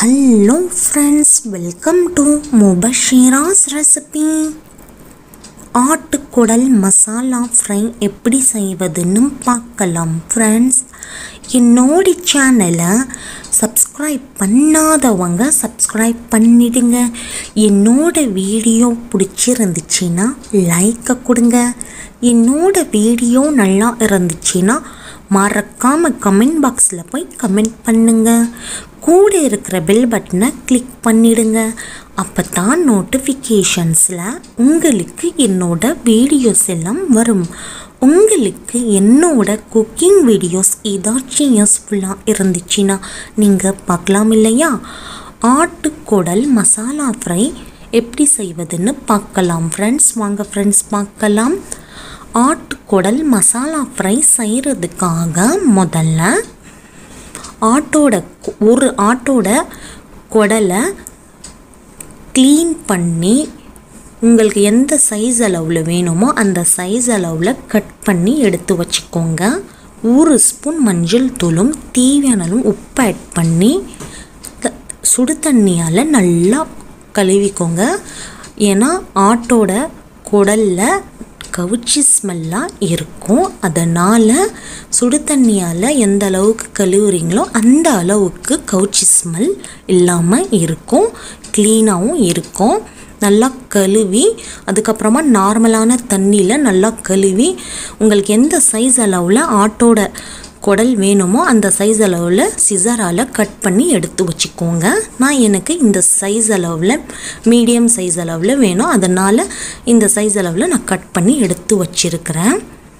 hello friends welcome to Mubashira's recipe ஆட்டுக்குடல் masala fry எப்படி செய்வதுன்னு பார்க்கலாம் ஃப்ரெண்ட்ஸ் என்னோட சேனலை சப்ஸ்கிரைப் பண்ணாதவங்க சப்ஸ்கிரைப் பண்ணிடுங்க என்னோட வீடியோ பிடிச்சிருந்துச்சின்னா லைக்கை கொடுங்க என்னோட வீடியோ நல்லா இருந்துச்சுன்னா மறக்காமல் கமெண்ட் பாக்ஸில் போய் கமெண்ட் பண்ணுங்க கூட இருக்கிற பெல் பட்டனை கிளிக் பண்ணிடுங்க அப்போ தான் நோட்டிஃபிகேஷன்ஸில் உங்களுக்கு என்னோட வீடியோஸ் எல்லாம் வரும் உங்களுக்கு என்னோட குக்கிங் வீடியோஸ் ஏதாச்சும் யூஸ்ஃபுல்லாக இருந்துச்சுன்னா நீங்கள் பார்க்கலாம் இல்லையா ஆட்டுக்குடல் மசாலா ஃப்ரை எப்படி செய்வதுன்னு பார்க்கலாம் ஃப்ரெண்ட்ஸ் வாங்க ஃப்ரெண்ட்ஸ் பார்க்கலாம் ஆட்டுக்குடல் மசாலா ஃப்ரை செய்கிறதுக்காக முதல்ல ஆட்டோட கு- ஒரு ஆட்டோட குடலை க்ளீன் பண்ணி உங்களுக்கு எந்த சைஸ் அளவில் வேணுமோ அந்த சைஸ் அளவில் கட் பண்ணி எடுத்து வச்சுக்கோங்க ஒரு ஸ்பூன் மஞ்சள் தூளும் தேவையானாலும் உப்பு ஆட் பண்ணி த- சுடு தண்ணியால் நல்லா கழுவிக்கோங்க ஏன்னா ஆட்டோட குடலில் கவுச்சி ஸ்மெல்லாக இருக்கும் அதனால் சுடு தண்ணியால் எந்த அளவுக்கு கழுவுறீங்களோ அந்த அளவுக்கு கவுச்சி ஸ்மெல் இல்லாமல் இருக்கும் க்ளீனாகவும் இருக்கும் நல்லா கழுவி அதுக்கப்புறமா நார்மலான தண்ணியில் நல்லா கழுவி உங்களுக்கு எந்த சைஸ் அளவில் ஆட்டோட குடல் வேணுமோ அந்த சைஸ் அளவில் சிசரால் கட் பண்ணி எடுத்து வச்சுக்கோங்க நான் எனக்கு இந்த சைஸ் அளவில் மீடியம் சைஸ் அளவில் வேணும் அதனால் இந்த சைஸ் அளவில் நான் கட் பண்ணி எடுத்து வச்சிருக்கிறேன்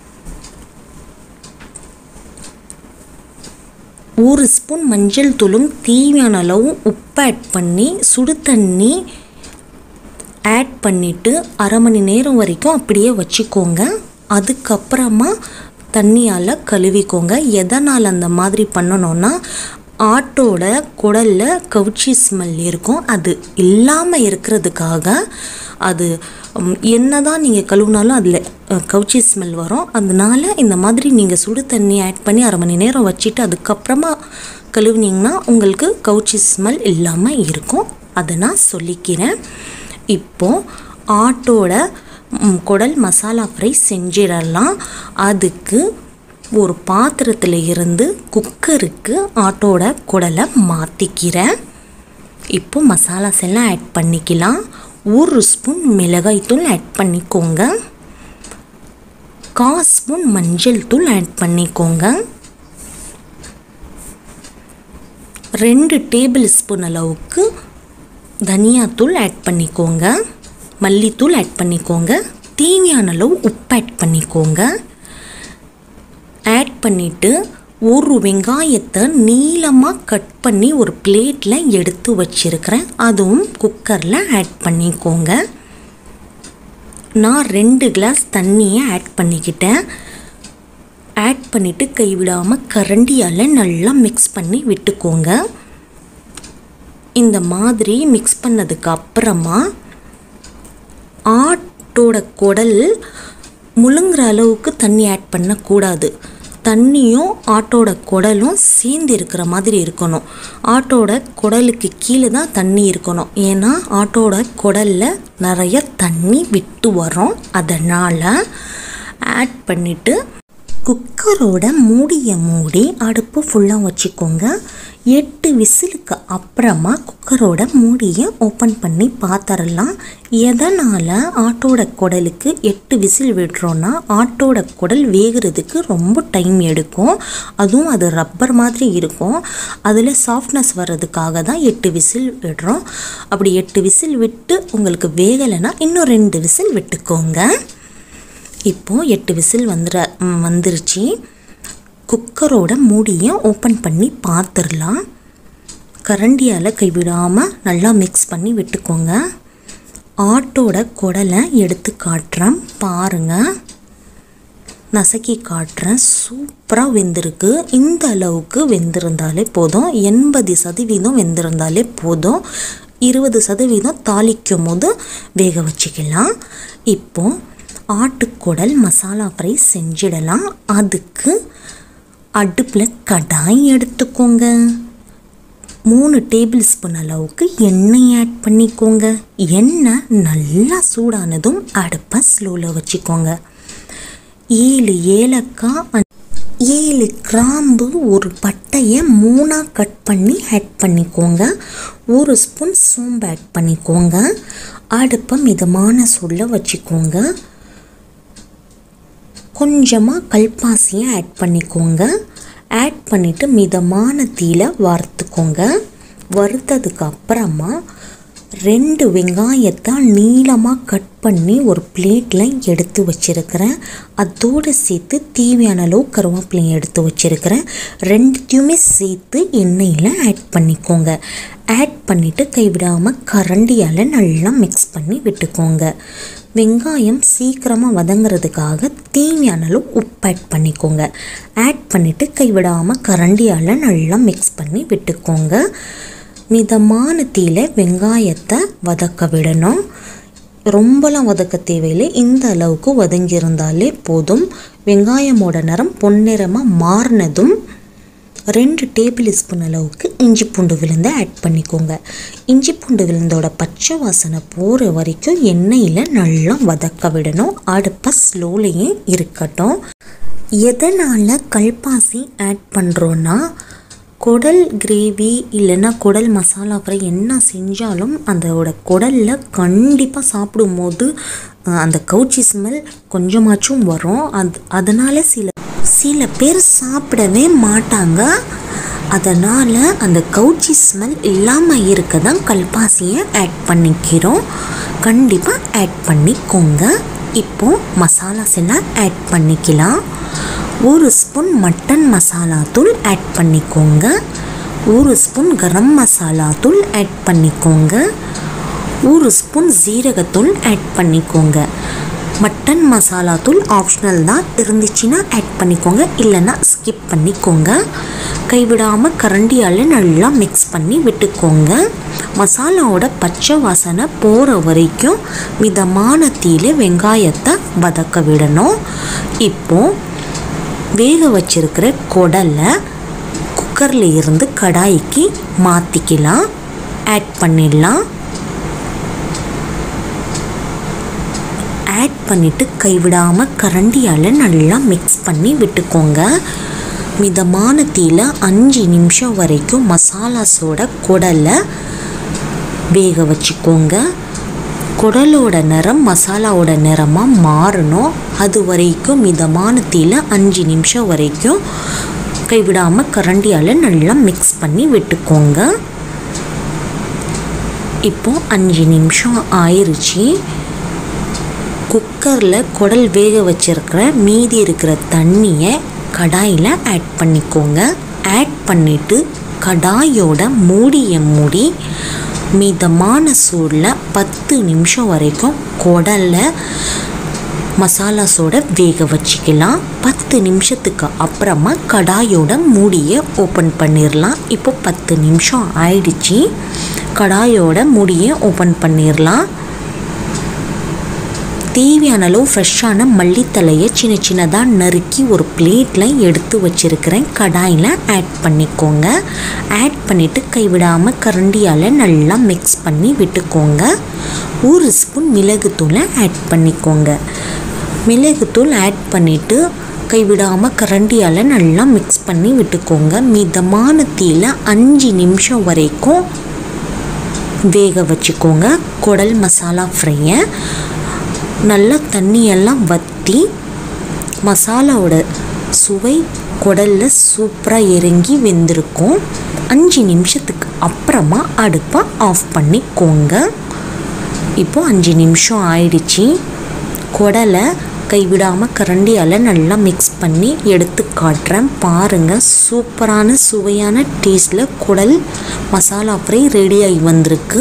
ஒரு ஸ்பூன் மஞ்சள் தூளும் தேவையான அளவு உப்பு ஆட் பண்ணி சுடு தண்ணி ஆட் பண்ணிவிட்டு அரை மணி நேரம் வரைக்கும் அப்படியே வச்சுக்கோங்க அதுக்கப்புறமா தண்ணியால் கழுவிக்கோங்க எதனால் அந்த மாதிரி பண்ணணும்னா ஆட்டோட குடலில் கவுச்சி ஸ்மெல் இருக்கும் அது இல்லாமல் இருக்கிறதுக்காக அது ம், என்னதான் நீங்கள் கழுவுனாலும் அதில் கவுச்சி ஸ்மெல் வரும் அதனால இந்த மாதிரி நீங்கள் சுடு தண்ணி ஆட் பண்ணி அரை மணி நேரம் வச்சுட்டு அதுக்கப்புறமா கழுவுனீங்கன்னா உங்களுக்கு கவுச்சி ஸ்மெல் இல்லாமல் இருக்கும் அதை நான் சொல்லிக்கிறேன் இப்போ ஆட்டோட ம், குடல் மசாலா ஃப்ரை செஞ்சிடலாம் அதுக்கு ஒரு பாத்திரத்தில் இருந்து குக்கருக்கு ஆட்டோட குடலை மாற்றிக்கிறேன் இப்போ மசாலாஸ் எல்லாம் ஆட் பண்ணிக்கலாம் ஒரு ஸ்பூன் மிளகாய்த்தூள் ஆட் பண்ணிக்கோங்க கா ஸ்பூன் மஞ்சள் தூள் ஆட் பண்ணிக்கோங்க ரெண்டு டேபிள் ஸ்பூன் அளவுக்கு தனியாத்தூள் ஆட் பண்ணிக்கோங்க மல்லித்தூள் ஆட் பண்ணிக்கோங்க தேவையான அளவு உப்பு ஆட் பண்ணிக்கோங்க ஆட் பண்ணிவிட்டு ஒரு வெங்காயத்தை நீளமாக கட் பண்ணி ஒரு பிளேட்டில் எடுத்து வச்சிருக்கிறேன் அதுவும் குக்கரில் ஆட் பண்ணிக்கோங்க நான் ரெண்டு கிளாஸ் தண்ணியை ஆட் பண்ணிக்கிட்டேன் ஆட் பண்ணிவிட்டு கைவிடாமல் கரண்டியால் நல்லா மிக்ஸ் பண்ணி விட்டுக்கோங்க இந்த மாதிரி மிக்ஸ் பண்ணதுக்கு அப்புறமா ஆட்டோட குடல் முழுங்குற அளவுக்கு தண்ணி ஆட் பண்ணக்கூடாது தண்ணியும் ஆட்டோட குடலும் சேர்ந்து இருக்கிற மாதிரி இருக்கணும் ஆட்டோட குடலுக்கு கீழே தான் தண்ணி இருக்கணும் ஏன்னா ஆட்டோட குடலில் நிறைய தண்ணி விட்டு வரும் அதனால் ஆட் பண்ணிவிட்டு குக்கரோட மூடிய மூடி அடுப்பு ஃபுல்லாக வச்சுக்கோங்க எட்டு விசிலுக்கு அப்புறமா குக்கரோட மூடியை ஓப்பன் பண்ணி பார்த்துடலாம் எதனால் ஆட்டோட குடலுக்கு எட்டு விசில் விடுறோன்னா ஆட்டோட குடல் வேகிறதுக்கு ரொம்ப டைம் எடுக்கும் அதுவும் அது ரப்பர் மாதிரி இருக்கும் அதில் சாஃப்ட்னஸ் வர்றதுக்காக தான் எட்டு விசில் விடுறோம் அப்படி எட்டு விசில் விட்டு உங்களுக்கு வேகலைன்னா இன்னும் ரெண்டு விசில் விட்டுக்கோங்க இப்போது எட்டு விசில் வந்துட ம், வந்துருச்சு குக்கரோட மூடியை ஓப்பன் பண்ணி பார்த்துடலாம் கரண்டியால் கைவிடாமல் நல்லா மிக்ஸ் பண்ணி விட்டுக்கோங்க ஆட்டோட குடலை எடுத்து காட்டுறேன் பாருங்கள் நசுக்கி காட்டுறேன் சூப்பராக வெந்திருக்கு இந்த அளவுக்கு வெந்திருந்தாலே போதும் எண்பது சதவீதம் வெந்திருந்தாலே போதும் இருபது சதவீதம் தாளிக்கும் போது வேக வச்சுக்கலாம் இப்போ ஆட்டுக்குடல் மசாலா ஃப்ரை செஞ்சிடலாம் அதுக்கு அடுப்பில் கடாய் எடுத்துக்கோங்க மூணு டேபிள் ஸ்பூன் அளவுக்கு எண்ணெய் ஆட் பண்ணிக்கோங்க எண்ணெய் நல்லா சூடானதும் அடுப்பை ஸ்லோவில் வச்சுக்கோங்க ஏழு ஏலக்காய் ஏழு கிராம்பு ஒரு பட்டையை மூணாக கட் பண்ணி ஆட் பண்ணிக்கோங்க ஒரு ஸ்பூன் சோம்பு ஆட் பண்ணிக்கோங்க அடுப்பை மிதமான சூடில் வச்சுக்கோங்க கொஞ்சமாக கல்பாசியை ஆட் பண்ணிக்கோங்க ஆட் பண்ணிவிட்டு மிதமான தீயில வறுத்துக்கோங்க வறுத்ததுக்கு அப்புறமா ரெண்டு வெங்காயத்தை நீளமாக கட் பண்ணி ஒரு பிளேட்டில் எடுத்து வச்சுருக்கிறேன் அதோடு சேர்த்து தேவையான அளவு கருவேப்பிலையும் எடுத்து வச்சுருக்கிறேன் ரெண்டுத்தையுமே சேர்த்து எண்ணெயில் ஆட் பண்ணிக்கோங்க ஆட் பண்ணிவிட்டு கைவிடாமல் கரண்டியால் நல்லா மிக்ஸ் பண்ணி விட்டுக்கோங்க வெங்காயம் சீக்கிரமாக வதங்கிறதுக்காக தேவையான அளவு உப்பு ஆட் பண்ணிக்கோங்க ஆட் பண்ணிவிட்டு கைவிடாமல் கரண்டியால் நல்லா மிக்ஸ் பண்ணி விட்டுக்கோங்க மிதமான தீயில வெங்காயத்தை வதக்க விடணும் ரொம்பலாம் வதக்க தேவையில்லை இந்த அளவுக்கு வதங்கியிருந்தாலே போதும் வெங்காயமோட நிறம் பொன்னிறமாக மாறினதும் ரெண்டு டேபிள் ஸ்பூன் அளவுக்கு இஞ்சி பூண்டு விழுந்து ஆட் பண்ணிக்கோங்க இஞ்சி பூண்டு விழுந்தோட பச்சை வாசனை போகிற வரைக்கும் எண்ணெயில் நல்லா வதக்க விடணும் அடுப்பை ஸ்லோலையும் இருக்கட்டும் எதனால் கல்பாசி ஆட் பண்ணுறோன்னா குடல் கிரேவி இல்லைன்னா குடல் மசாலா ஃப்ரை என்ன செஞ்சாலும் அதோட குடலில் கண்டிப்பாக சாப்பிடும்போது அஹ், அந்த கவுச்சி ஸ்மெல் கொஞ்சமாச்சும் வரும் அது அதனால் சில சில பேர் சாப்பிடவே மாட்டாங்க அதனால் அந்த கவுச்சி ஸ்மெல் இல்லாமல் இருக்க தான் கல்பாசியை ஆட் பண்ணிக்கிறோம் கண்டிப்பாக ஆட் பண்ணிக்கோங்க இப்போது மசாலாஸ் எல்லாம் ஆட் பண்ணிக்கலாம் ஒரு ஸ்பூன் மட்டன் மசாலா தூள் ஆட் பண்ணிக்கோங்க ஒரு ஸ்பூன் கரம் மசாலா தூள் ஆட் பண்ணிக்கோங்க ஒரு ஸ்பூன் ஜீரகத்தூள் ஆட் பண்ணிக்கோங்க மட்டன் மசாலா தூள் ஆப்ஷனல் தான் இருந்துச்சுன்னா ஆட் பண்ணிக்கோங்க இல்லைன்னா ஸ்கிப் பண்ணிக்கோங்க கைவிடாமல் கரண்டியால் நல்லா மிக்ஸ் பண்ணி விட்டுக்கோங்க மசாலாவோட பச்சை வாசனை போகிற வரைக்கும் மிதமான தீயில வெங்காயத்தை வதக்க விடணும் இப்போது வேக வச்சிருக்கிற குடலை குக்கரில் இருந்து கடாய்க்கு மாற்றிக்கலாம் ஆட் பண்ணிடலாம் ஆட் பண்ணிவிட்டு கைவிடாமல் கரண்டியால் நல்லா மிக்ஸ் பண்ணி விட்டுக்கோங்க மிதமான தீயில அஞ்சு நிமிஷம் வரைக்கும் மசாலாஸோட குடலை வேக வச்சுக்கோங்க குடலோட நிறம் மசாலாவோட நிறமாக மாறணும் அது வரைக்கும் மிதமான தீயில அஞ்சு நிமிஷம் வரைக்கும் கைவிடாமல் கரண்டியால் நல்லா மிக்ஸ் பண்ணி விட்டுக்கோங்க இப்போ அஞ்சு நிமிஷம் ஆயிருச்சு குக்கரில் குடல் வேக வச்சிருக்கிற மீதி இருக்கிற தண்ணியை கடாயில் ஆட் பண்ணிக்கோங்க ஆட் பண்ணிவிட்டு கடாயோட மூடியை மூடி மிதமான சூடில் பத்து நிமிஷம் வரைக்கும் குடலை மசாலாஸோட வேக வச்சுக்கலாம் பத்து நிமிஷத்துக்கு அப்புறமா கடாயோட மூடியை ஓப்பன் பண்ணிடலாம் இப்போ பத்து நிமிஷம் ஆயிடுச்சு கடாயோட மூடியை ஓப்பன் பண்ணிடலாம் தேவையான அளவு ஃப்ரெஷ்ஷான மல்லித்தலையை சின்ன சின்னதாக நறுக்கி ஒரு பிளேட்டில் எடுத்து வச்சுருக்கிறேன் கடாயில் ஆட் பண்ணிக்கோங்க ஆட் பண்ணிவிட்டு கைவிடாமல் கரண்டியால் நல்லா மிக்ஸ் பண்ணி விட்டுக்கோங்க ஒரு ஸ்பூன் மிளகுத்தூளை ஆட் பண்ணிக்கோங்க மிளகுத்தூள் ஆட் பண்ணிவிட்டு கைவிடாமல் கரண்டியால் நல்லா மிக்ஸ் பண்ணி விட்டுக்கோங்க மிதமான தீயில அஞ்சு நிமிஷம் வரைக்கும் வேக வச்சுக்கோங்க குடல் மசாலா ஃப்ரையை நல்லா தண்ணியெல்லாம் வற்றி மசாலாவோட சுவை குடலில் சூப்பராக இறங்கி வெந்திருக்கும் அஞ்சு நிமிஷத்துக்கு அப்புறமா அடுப்பை ஆஃப் பண்ணிக்கோங்க இப்போ அஞ்சு நிமிஷம் ஆயிடுச்சு குடலை கைவிடாமல் கரண்டியால் நல்லா மிக்ஸ் பண்ணி எடுத்து காட்டுறேன் பாருங்கள் சூப்பரான சுவையான டேஸ்டில் குடல் மசாலா ஃப்ரை ரெடி ஆகி வந்திருக்கு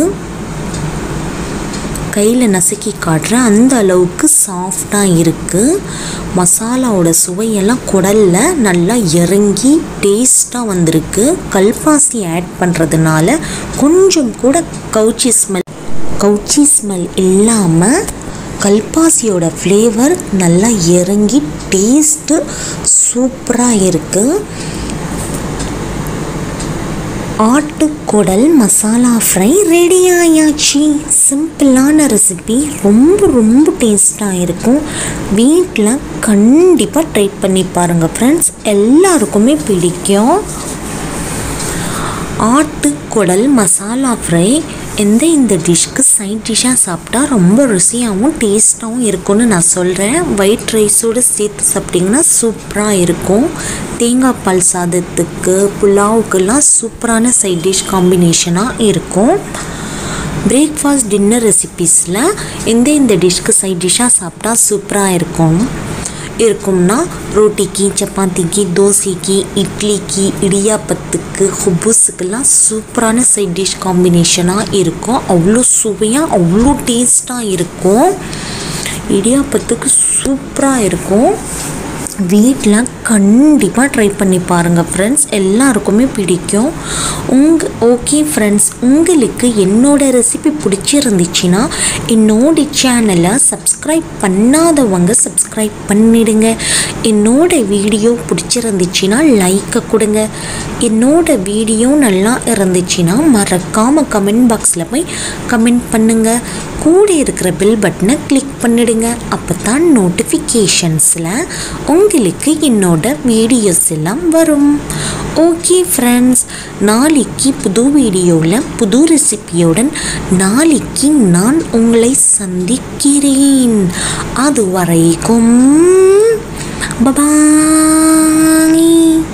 கையில் நசுக்கி காட்டுறேன் அந்த அளவுக்கு சாஃப்டாக இருக்குது மசாலாவோட சுவையெல்லாம் குடலில் நல்லா இறங்கி டேஸ்ட்டாக வந்திருக்கு கல்பாசி ஆட் பண்ணுறதுனால கொஞ்சம் கூட கவுச்சி ஸ்மெல் கவுச்சி ஸ்மெல் இல்லாமல் கல்பாசியோட ஃப்ளேவர் நல்லா இறங்கி டேஸ்ட்டு சூப்பராக இருக்குது ஆட்டுக்குடல் மசாலா ஃப்ரை ரெடி ஆயாச்சு சிம்பிளான ரெசிபி ரொம்ப ரொம்ப டேஸ்ட்டாக இருக்கும் வீட்டில் கண்டிப்பாக ட்ரை பண்ணி பாருங்கள் ஃப்ரெண்ட்ஸ் எல்லாருக்குமே பிடிக்கும் ஆட்டுக்குடல் மசாலா ஃப்ரை எந்த இந்த டிஷ்க்கு சைட் டிஷ்ஷாக சாப்பிட்டா ரொம்ப ருசியாகவும் டேஸ்ட்டாகவும் இருக்கும்னு நான் சொல்கிறேன் ஒயிட் ரைஸோடு சேர்த்து சாப்பிட்டிங்கன்னா சூப்பராக இருக்கும் தேங்காய் பால் சாதத்துக்கு புலாவுக்கெல்லாம் சூப்பரான சைட் டிஷ் காம்பினேஷனாக இருக்கும் பிரேக்ஃபாஸ்ட் டின்னர் ரெசிபீஸில் எந்த இந்த டிஷ்க்கு சைட் டிஷ்ஷாக சாப்பிட்டா சூப்பராக இருக்கும் இருக்கும்னா ரோட்டிக்கு சப்பாத்திக்கு தோசைக்கு இட்லிக்கு இடியாப்பத்துக்கு ஹுபூஸுக்கெல்லாம் சூப்பரான சைட் டிஷ் காம்பினேஷனாக இருக்கும் அவ்வளோ சுவையாக அவ்வளோ டேஸ்ட்டாக இருக்கும் இடியாப்பத்துக்கு சூப்பராக இருக்கும் வீட்டில் கண்டிப்பாக ட்ரை பண்ணி பாருங்கள் ஃப்ரெண்ட்ஸ் எல்லாருக்குமே பிடிக்கும் உங்க ஓகே ஃப்ரெண்ட்ஸ் உங்களுக்கு என்னோட ரெசிபி பிடிச்சிருந்துச்சுன்னா என்னோட சேனலை சப்ஸ்கிரைப் பண்ணாதவங்க சப்ஸ்கிரைப் பண்ணிடுங்க என்னோட வீடியோ பிடிச்சிருந்துச்சுன்னா லைக்கை கொடுங்க என்னோட வீடியோ நல்லா இருந்துச்சுன்னா மறக்காமல் கமெண்ட் பாக்ஸில் போய் கமெண்ட் பண்ணுங்கள் கூட இருக்கிற பெல் பட்டனை கிளிக் பண்ணிடுங்க அப்போ தான் நோட்டிஃபிகேஷன்ஸில் உங்களுக்கு என்னோட வீடியோஸ் எல்லாம் வரும் ஓகே ஃப்ரெண்ட்ஸ் நாளைக்கு புது வீடியோவில் புது ரெசிபியுடன் நாளைக்கு நான் உங்களை சந்திக்கிறேன் அது வரைக்கும் பபாய்